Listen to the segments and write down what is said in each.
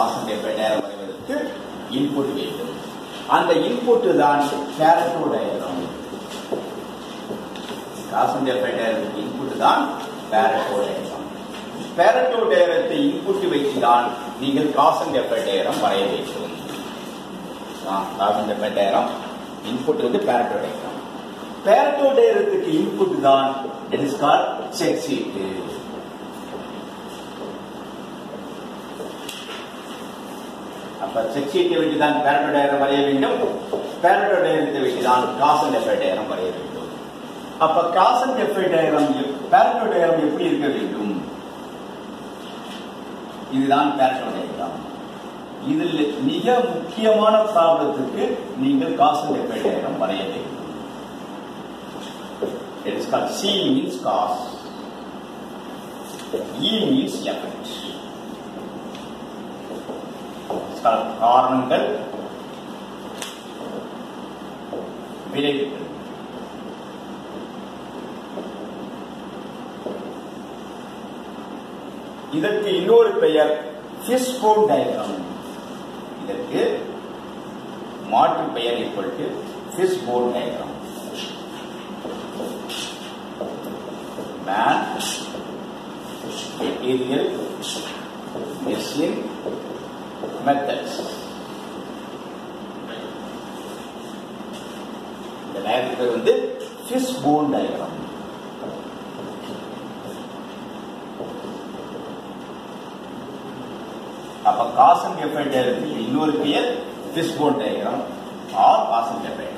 Cos and effect diagram வரைவதற்கு input வேண்டும் அந்த இன்புட் தான் Pareto diagram cause and effect diagram input தான் பேரட்டோ டயக்ராம் பேரட்டோ டயக்ராத்தை இன்புட் வைத்துதான் நீங்கள் காஸ் அண்ட் எஃபெக்ட் டயக்ராம் வரைய வேண்டும் cause and effect diagram input வந்து பேரட்டோ டயக்ராம் பேரட்டோ டயக்ராத்துக்கு இன்புட் தான் it is call check sheet அப்ப செக் ஷீட்டை வச்சு தான் பேரட்டோ டயக்ராம் வரைய வேண்டும் பேரட்டோ டயக்ராத்தை வச்சு தான் காஸ் அண்ட் எஃபெக்ட் டயக்ராம் வரைய வேண்டும் அப்ப cause and effect diagram Pareto diagram எப்படி இருக்க வேண்டும் இதுதான் பேரட்டோ டயக்ராம் இதில் மிக முக்கியமான ப்ராப்ளத்துக்கு நீங்கள் காஸ் அண்ட் எஃபெக்ட் டயக்ராம் வரைய வேண்டும் It is called C means cause. E means effect. It's called காரணங்கள் விளைவுகள் இதற்கு இன்னொரு பெயர் ஃபிஷ்போன் டயக்ராம் இதற்கு மாற்று பெயர் equal to fishbone diagram man, material, machine, methods. இந்த டயக்ராம் வந்து ஃபிஷ் போன் டயக்ராம் அப்ப காஸ் அண்ட் எஃபெக்ட் டயக்ராம் இன்னொரு பெயர் fish bone diagram or cause and effect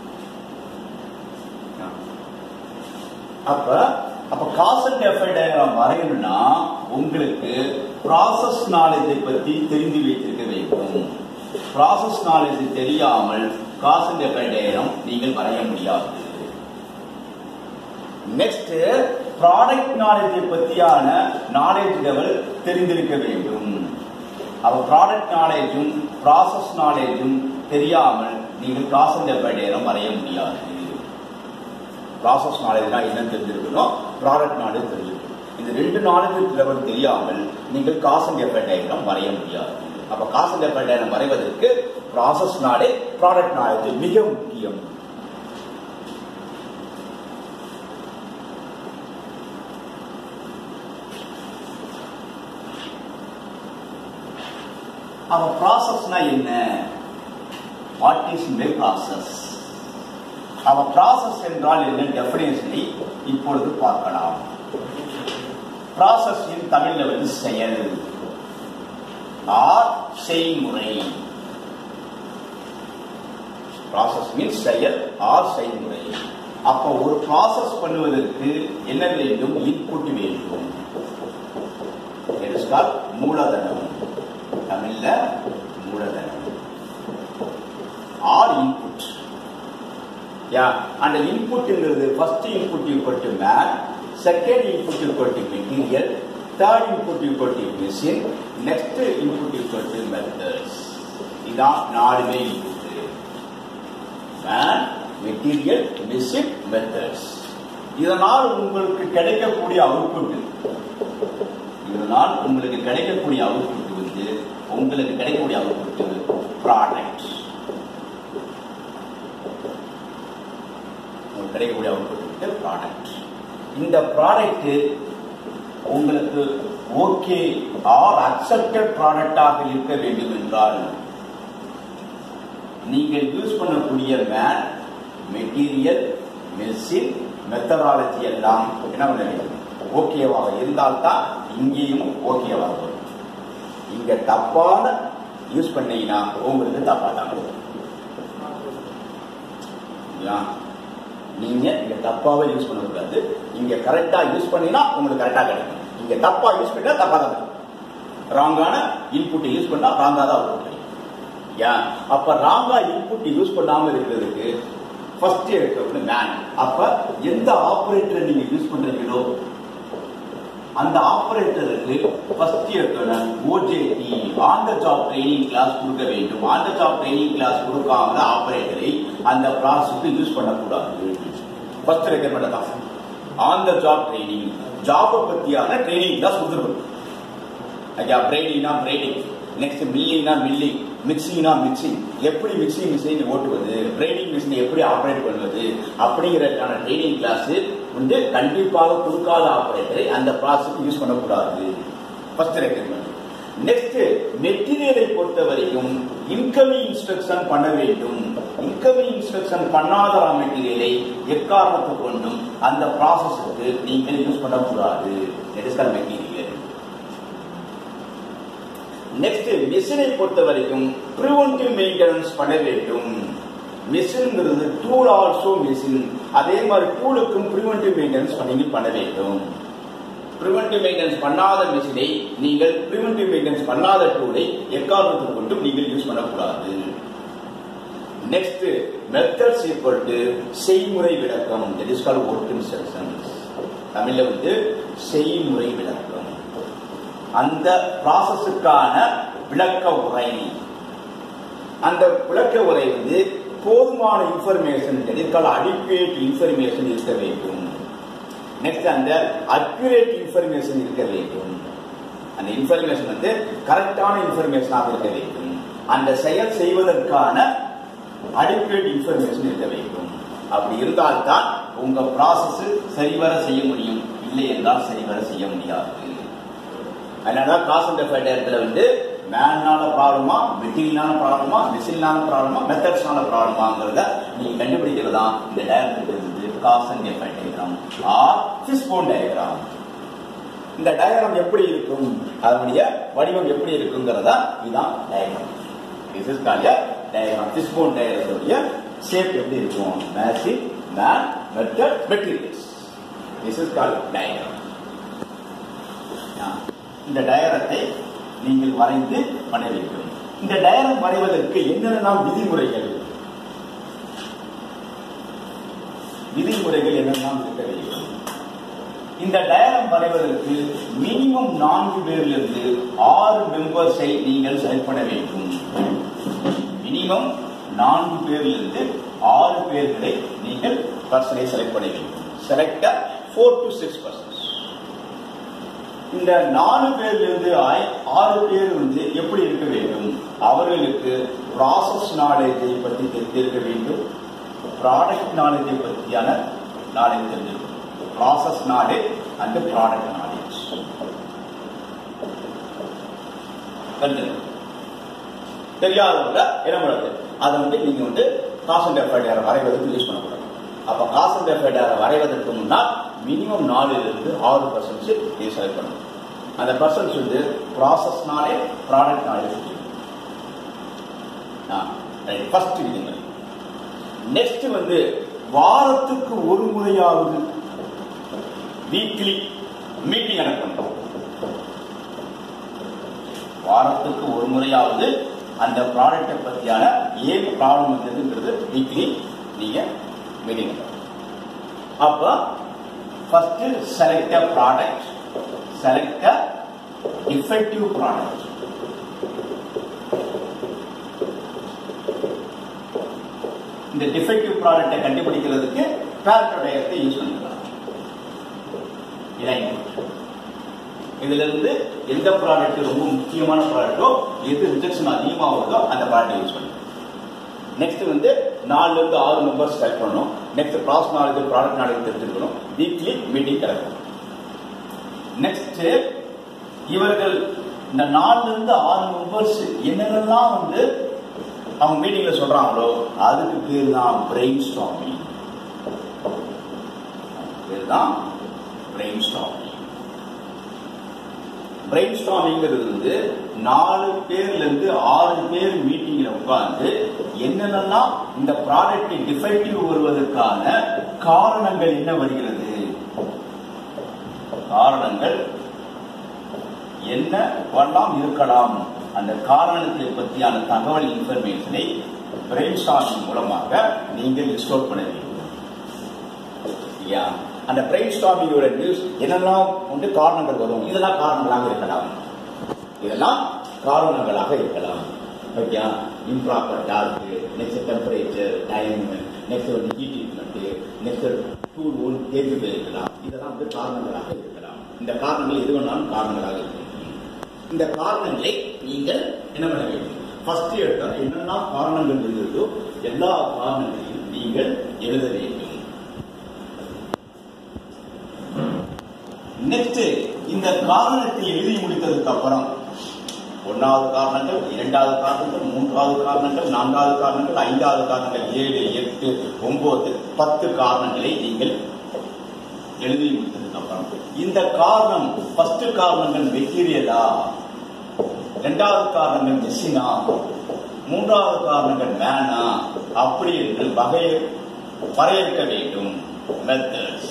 அப்ப அப்ப காஸ் அண்ட் எஃபெக்ட் டயக்ராம் வரையணும்னா உங்களுக்கு ப்ராசஸ் நாலேஜை பத்தி தெரிந்து வைத்திருக்க வேண்டும் ப்ராசஸ் நாலேஜ் தெரியாமல் காஸ் அண்ட் எஃபெக்ட் டயக்ராம் நீங்கள் வரைய முடியாது நெக்ஸ்ட் ப்ராடக்ட் நாலேஜை பத்தியான நாலேஜ் லெவல் தெரிந்திருக்க வேண்டும் அப்ப ப்ராடக்ட் நாலேஜும் ப்ராசஸ் நாலேஜும் தெரியாமல் நீங்கள் காஸ் அண்ட் எஃபெக்ட் டயக்ராம் வரைய முடியாது ப்ராசஸ் நாலேஜ்னா என்னன்னு தெரிஞ்சிருக்கணும் ப்ராடக்ட் நாலேஜ் தெரிஞ்சிருக்கணும் இந்த ரெண்டு நாலேஜ் லெவல் தெரியாமல் நீங்கள் காஸ் அண்ட் எஃபெக்ட் டயக்ராம் வரைய முடியாது அப்ப காஸ் அண்ட் எஃபெக்ட் டயக்ராம் வரைவதற்கு ப்ராசஸ் நாலேஜ் ப்ராடக்ட் நாலேஜ் மிக முக்கியம் அவ ப்ராசஸ்னா என்ன வாட் இஸ் மை ப்ராசஸ் அவ ப்ராசஸ் என்றால் என்ன டெபினேஷனை இப்பொழுது பார்க்கலாம் ப்ராசஸ் இன் தமிழ்ல வந்து செயல் ஆர் செய்முறை ப்ராசஸ் மீன்ஸ் செயல் ஆர் செய்முறை அப்ப ஒரு ப்ராசஸ் பண்ணுவதற்கு என்ன வேண்டும் இன்புட் வேண்டும் It is called மூலதனம் தமிழ்ல மூலதனம் ஆர் இன்புட் யா அந்த இன்புட்ங்கிறது first input equal to man second input equal to material third input equal to machine next input equal to methods இதான் நாலுமே input man material machine methods இதனால் உங்களுக்கு கிடைக்கக்கூடிய அவுட்புட் இதனால் உங்களுக்கு கிடைக்கக்கூடிய அவுட்புட் வந்து உங்களுக்கு கிடைக்கக்கூடிய அவுட்புட் ப்ராடக்ட் உங்களுக்கு கிடைக்கக்கூடிய அவுட்புட் ப்ராடக்ட் இந்த ப்ராடக்ட் உங்களுக்கு ஓகே ஆர் அக்செப்டட் ப்ராடக்டாக இருக்க வேண்டும் என்றால் நீங்கள் யூஸ் பண்ணக்கூடிய மேன் மெட்டீரியல் மெஷின் மெத்தடாலஜி எல்லாம் என்ன பண்ண வேண்டும் ஓகேவாக இருந்தால்தான் இங்கேயும் ஓகேவாக வரும் இங்க தப்பான யூஸ் பண்ணீங்கன்னா உங்களுக்கு தப்பா தான் வரும் சரிங்களா? நீங்க இங்க தப்பாவே யூஸ் பண்ணக்கூடாது இங்க கரெக்டா யூஸ் பண்ணினா உங்களுக்கு கரெக்டா கிடைக்கும் இங்க தப்பா யூஸ் பண்ணா தப்பா தான் கிடைக்கும் ராங்கான இன்புட் யூஸ் பண்ணா ராங்கா தான் அவுட்புட் கிடைக்கும் ஏன் அப்ப ராங்கா இன்புட் யூஸ் பண்ணாம இருக்கிறதுக்கு ஃபர்ஸ்ட் எடுக்கிறது மேன் அப்ப எந்த ஆபரேட்டரை நீங்க யூஸ் பண்றீங்களோ அந்த ஆபரேட்டருக்கு ஃபர்ஸ்ட் எடுக்கணும் OJT on the job training class கொடுக்க வேண்டும் on the job training class கொடுக்காத ஆபரேட்டரை அந்த ப்ராசஸ்க்கு யூஸ் பண்ணக்கூடாது ஃபர்ஸ்ட் ரெக்கமெண்ட் தான் ஆன் த ஜாப் ட்ரைனிங் ஜாபை பத்தியான ட்ரைனிங் கிளாஸ் கொடுத்துருக்கணும் ஐயா ட்ரைனிங்னா ட்ரைனிங் நெக்ஸ்ட் மில்லிங்னா மில்லிங் மிக்சிங்னா மிக்சிங் எப்படி மிக்சிங் மிஷின் ஓட்டுவது பிரைடிங் மிஷினை எப்படி ஆப்ரேட் பண்ணுவது அப்படிங்கிறதுக்கான ட்ரைனிங் கிளாஸ் வந்து கண்டிப்பாக கொடுக்காத ஆப்ரேட்டரை அந்த ப்ராசஸ்க்கு யூஸ் பண்ணக்கூடாது ஃபர்ஸ்ட் ரெக்கமெண்ட் நெக்ஸ்ட் மெட்டீரியலை பொறுத்த வரைக்கும் இன்கமிங் இன்ஸ்ட்ரக்ஷன் பண்ண வேண்டும் இன்கமிங் இன்ஸ்ட்ரக்ஷன் பண்ணாத ரா மெட்டீரியலை எக்காரணத்தை கொண்டும் அந்த ப்ராசஸுக்கு நீங்கள் யூஸ் பண்ணக்கூடாது it is call material next மிஷினை பொறுத்த வரைக்கும் ப்ரிவென்டிவ் மெயின்டெனன்ஸ் பண்ண வேண்டும் மிஷின்ங்கிறது டூல் ஆல்சோ மிஷின் அதே மாதிரி டூலுக்கும் ப்ரிவென்டிவ் மெயின்டெனன்ஸ் பண்ணி பண்ண வேண்டும் ப்ரிவென்டிவ் மெயின்டெனன்ஸ் பண்ணாத மிஷினை நீங்கள் ப்ரிவென்டிவ் மெயின்டெனன்ஸ் பண்ணாத டூலை எக்காரணத்தை கொண்டும் நீங்கள் யூஸ் பண்ணக்கூடாது நெக்ஸ்ட் மெத்தட்ஸ் ஈக்குவல் டு செய்முறை விளக்கம் that is call work instructions தமிழ்ல வந்து செய்முறை விளக்கம் அந்த ப்ராசஸுக்கான விளக்க உரை அந்த விளக்க உரை வந்து போதுமான இன்ஃபர்மேஷன் எதிர்கால அடிக்குவேட் இன்ஃபர்மேஷன் இருக்க வேண்டும் நெக்ஸ்ட் அந்த அக்யூரேட் இன்ஃபர்மேஷன் இருக்க வேண்டும் அந்த இன்ஃபர்மேஷன் வந்து கரெக்டான இன்ஃபர்மேஷனாக இருக்க வேண்டும் அந்த செயல் செய்வதற்கான அடிக்குவேட் இன்ஃபர்மேஷன் இருக்க வேண்டும் அப்படி இருந்தால்தான் உங்க ப்ராசஸ் சரிவர செய்ய முடியும் இல்லை என்றால் சரிவர செய்ய முடியாது அதனாலதான் காசு எஃபர்ட் இடத்துல வந்து மேனால ப்ராப்ளமா மெட்டீரியலான ப்ராப்ளமா மிஷினான ப்ராப்ளமா மெத்தட்ஸ்னால ப்ராப்ளமாங்கிறத நீங்க கண்டுபிடிக்கிறது தான் இந்த டயக்ராம் இருந்து cause and effect diagram or fishbone diagram இந்த டயக்ராம் எப்படி இருக்கும் அதனுடைய வடிவம் எப்படி இருக்குங்கிறதா இதுதான் diagram this is call diagram fishbone டயக்ராமுடைய ஷேப் எப்படி இருக்கும் மேசிவ் man method materials this is call diagram இந்த டயரத்தை நீங்கள் வரைந்து பண்ண வேண்டும் இந்த டயரம் வரைவதற்கு என்னென்னலாம் விதிமுறைகள் விதிமுறைகள் என்னெல்லாம் இருக்க வேண்டும் இந்த டயரம் வரைவதற்கு மினிமம் நான்கு பேரிலிருந்து ஆறு மெம்பர்ஸை நீங்கள் செலக்ட் பண்ண வேண்டும் மினிமம் நான்கு பேரிலிருந்து ஆறு பேர்களை நீங்கள் பர்சனை செலக்ட் பண்ண வேண்டும் select four to six persons இந்த நாலு பேர்ல இருந்து ஆறு பேர் வந்து எப்படி இருக்க வேண்டும் அவர்களுக்கு ப்ராசஸ் நாலேஜை பற்றி தெரிந்திருக்க வேண்டும் ப்ராடக்ட் நாலேஜை பற்றியான நாலேஜ் தெரிஞ்சிருக்கும் process knowledge and product knowledge தெரியாதவங்க என்ன பண்ணுறது அதை வந்து நீங்க வந்து காசு எஃப்ஐஆர் வரைவதற்கு யூஸ் பண்ணக்கூடாது அப்ப காசு எஃப்ஐஆர் வரைவதற்கு முன்னால் மினிமம் நாலுல இருந்து ஆறு பர்சன்ட் நீ செலக்ட் பண்ணணும் அந்த பர்சன்ஸ் வந்து process knowledge product knowledge first விதிமுறை நெக்ஸ்ட் வந்து வாரத்துக்கு ஒரு முறையாவது வீக்லி மீட்டிங் நடக்கணும் வாரத்துக்கு ஒரு முறையாவது அந்த ப்ராடக்டை பற்றியான ஏன் ப்ராப்ளம் வந்ததுங்கிறது வீக்லி நீங்க மீட்டிங் அப்ப first select a product select a defective product இந்த டிஃபெக்டிவ் ப்ராடக்டை கண்டுபிடிக்கிறதுக்கு பேரட்டோடயத்தை யூஸ் பண்ணிக்கலாம் இதுல இருந்து எந்த ப்ராடக்ட் ரொம்ப முக்கியமான ப்ராடக்டோ எது ரிஜெக்ஷன் அதிகமாக வருதோ அந்த ப்ராடக்ட் யூஸ் பண்ணுங்க நெக்ஸ்ட் வந்து நாலுல இருந்து ஆறு மெம்பர்ஸ் செலக்ட் பண்ணணும் next process knowledge product knowledge தெரிஞ்சுக்கணும் வீக்லி மீட்டிங் கிடக்கும் நெக்ஸ்ட் இவர்கள் இந்த நாலுல இருந்து ஆறு மெம்பர்ஸ் என்னென்னலாம் வந்து அவங்க மீட்டிங்ல சொல்றாங்களோ அதுக்கு பேர் தான் பிரெயின் ஸ்டாமிங் பேர் தான் பிரெயின் ஸ்டாமிங் பிரெயின் ஸ்டாமிங்கிறது வந்து நாலு பேர்ல இருந்து ஆறு பேர் மீட்டிங்ல உட்கார்ந்து என்னென்னலாம் இந்த ப்ராடக்ட் டிஃபெக்டிவ் வருவதற்கான காரணங்கள் என்ன வருகிறது காரணங்கள் என்ன வரலாம் இருக்கலாம் அந்த காரணத்தை பற்றியான தகவல் இன்ஃபர்மேஷனை பிரெயின் ஸ்டாமிங் மூலமாக நீங்கள் ஸ்டோர் பண்ண வேண்டும் அந்த பிரெயின் ஸ்டாமிங்கோட நியூஸ் என்னெல்லாம் வந்து காரணங்கள் வரும் இதெல்லாம் காரணங்களாக இருக்கலாம் இதெல்லாம் காரணங்களாக இருக்கலாம் okay improper torque next temperature time next வந்து heat treatment next tool one தேர்வு இருக்கலாம் இதெல்லாம் வந்து காரணங்களாக இருக்கலாம் இந்த காரணங்கள் எது வேணாலும் காரணங்களாக இருக்கலாம் இந்த காரணங்களை நீங்கள் என்ன பண்ண வேண்டும் ஃபர்ஸ்ட் எடுத்தா என்னென்ன காரணங்கள் இருந்ததோ எல்லா காரணங்களையும் நீங்கள் எழுத வேண்டும் நெக்ஸ்ட் இந்த காரணத்தை எழுதி முடித்ததுக்கு அப்புறம் ஒன்னாவது காரணங்கள் இரண்டாவது காரணங்கள் மூன்றாவது காரணங்கள் நான்காவது காரணங்கள் ஐந்தாவது காரணங்கள் ஏழு எட்டு ஒன்பது பத்து காரணங்களை நீங்கள் எழுதி முடித்ததுக்கு அப்புறம் இந்த காரணம் ஃபர்ஸ்ட் காரணங்கள் மெட்டீரியலா இரண்டாவது காரணங்கள் மெஷினா மூன்றாவது காரணங்கள் மேனா அப்படி என்று வகையை வரையறுக்க வேண்டும் மெத்தட்ஸ்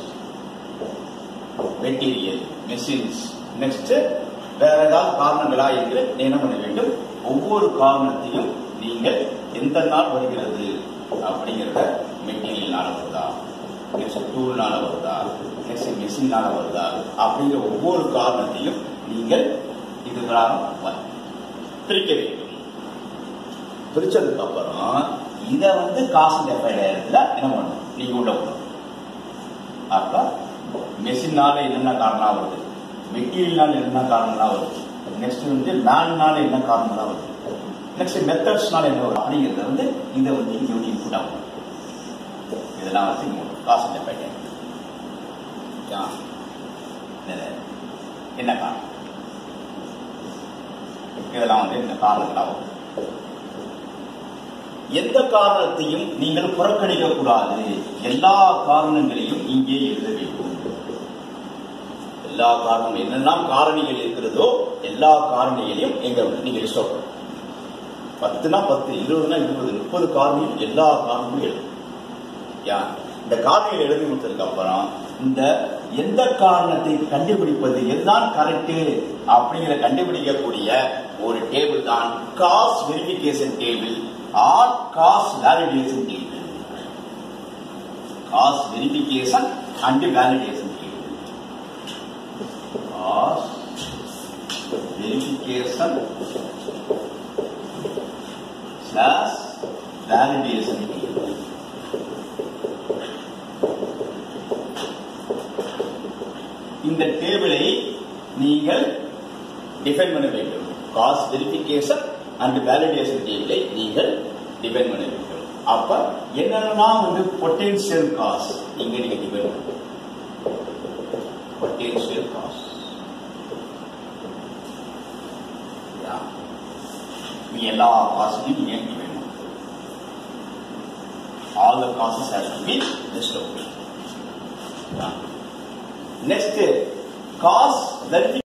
மெட்டீரியல் மெஷின்ஸ் நெக்ஸ்ட் வேற ஏதாவது காரணங்களா என்று என்ன பண்ண வேண்டும் ஒவ்வொரு காரணத்தையும் நீங்கள் எந்த நாள் வருகிறது அப்படிங்கிறத மெட்டீரியல்னால வருதா நெக்ஸ்ட் டூல்னால வருதா நெக்ஸ்ட் மெஷின்னால வருதா அப்படிங்கிற ஒவ்வொரு காரணத்தையும் நீங்கள் இதுகளாக வ- பிரிக்க வேண்டும் பிரிச்சதுக்கு அப்புறம் இதை வந்து காசு டெஃபைட் இடத்துல என்ன பண்ணணும் நீங்க உள்ள போகணும் அப்ப மெஷின்னால என்னென்ன காரணம் வருது மெட்டீரியல்னால என்ன காரணம்லாம் வருது நெக்ஸ்ட் வந்து மேன்னால என்ன காரணம்லாம் வருது நெக்ஸ்ட் மெத்தட்ஸ்னால என்ன வரும் அப்படிங்கிறத வந்து இதை வந்து இங்க வந்து இன்புட் ஆகும் இதெல்லாம் வந்து இங்க காசு டெஃபைட் என்ன காரணம் இதெல்லாம் வந்து இந்த காரணங்களாகும் எந்த காரணத்தையும் நீங்கள் புறக்கணிக்க கூடாது எல்லா காரணங்களையும் இங்கே எழுத வேண்டும் எல்லா காரணம் என்னெல்லாம் காரணிகள் இருக்கிறதோ எல்லா காரணிகளையும் எங்க வந்து நீங்க லிஸ்ட் அவுட் பத்துனா பத்து இருபதுனா இருபது முப்பது காரணியும் எல்லா காரணமும் எழுதும் யா இந்த காரணிகள் எழுதி கொடுத்ததுக்கு அப்புறம் இந்த எந்த காரணத்தை கண்டுபிடிப்பது எதுதான் கரெக்ட் அப்படிங்கிற கண்டுபிடிக்கக்கூடிய ஒரு டேபிள் தான் cause verification table or cause validation table cause verification and validation table cause verification slash validation table இந்த டேபிளை நீங்கள் டிஃபைன் பண்ண வேண்டும் காஸ்ட் வெரிஃபிகேஷன் அண்ட் வேலிடேஷன் டேபிளை நீங்கள் டிஃபைன் பண்ண வேண்டும் அப்ப என்னென்னலாம் வந்து பொட்டென்சியல் காஸ்ட் இங்க நீங்க டிஃபைன் பண்ணணும் பொட்டென்சியல் காஸ்ட் எல்லா காஸ்டையும் நீங்க டிஃபைன் பண்ணணும் all the causes has to be list out next cause verification